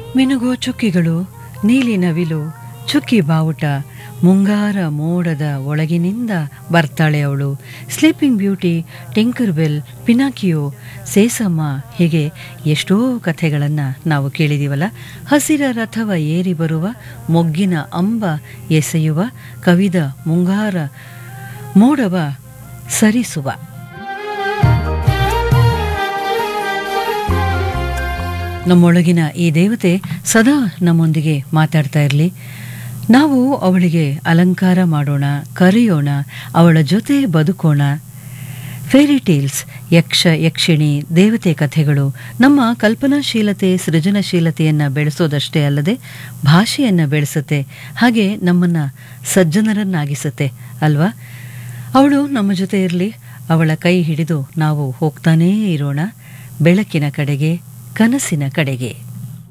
ಮಿನುಗೋ ಚುಕ್ಕಿಗಳು ನೀಲಿ ನವಿಲು ಚುಕ್ಕಿ ಬಾವುಟ ಮುಂಗಾರ ಮೋಡದ ಒಳಗಿನಿಂದ ಬರ್ತಾಳೆ ಅವಳು Sleeping Beauty Tinker Bell Pinocchio ಸೇಸಮ್ಮ ಹೀಗೆ ಎಷ್ಟೋ ಕಥೆಗಳನ್ನು ನಾವು ಕೇಳಿದೀವಲ್ಲ ಹಸಿರ ರಥವ ಏರಿ ಬರುವ ಮೊಗ್ಗಿನ ಅಂಬ ಎಸೆಯುವ ಕವಿದ ಮುಂಗಾರ ಮೋಡವ ಸರಿಸುವ ನಮ್ಮೊಳಗಿನ ಈ ದೇವತೆ ಸದಾ ನಮ್ಮೊಂದಿಗೆ ಮಾತಾಡ್ತಾ ಇರಲಿ ನಾವು ಅವಳಿಗೆ ಅಲಂಕಾರ ಮಾಡೋಣ ಕರೆಯೋಣ ಅವಳ ಜೊತೆ ಬದುಕೋಣ ಫೇರಿ ಟೇಲ್ಸ್ ಯಕ್ಷ ಯಕ್ಷಿಣಿ ದೇವತೆ ಕಥೆಗಳು ನಮ್ಮ ಕಲ್ಪನಾಶೀಲತೆ ಸೃಜನಶೀಲತೆಯನ್ನು ಬೆಳೆಸೋದಷ್ಟೇ ಅಲ್ಲದೆ ಭಾಷೆಯನ್ನು ಬೆಳೆಸುತ್ತೆ ಹಾಗೆ ನಮ್ಮನ್ನು ಸಜ್ಜನರನ್ನಾಗಿಸುತ್ತೆ ಅಲ್ವಾ ಅವಳು ನಮ್ಮ ಜೊತೆ ಇರಲಿ ಅವಳ ಕೈ ಹಿಡಿದು ನಾವು ಹೋಗ್ತಾನೇ ಇರೋಣ ಬೆಳಕಿನ ಕಡೆಗೆ ಕನಸಿನ ಕಡೆಗೆ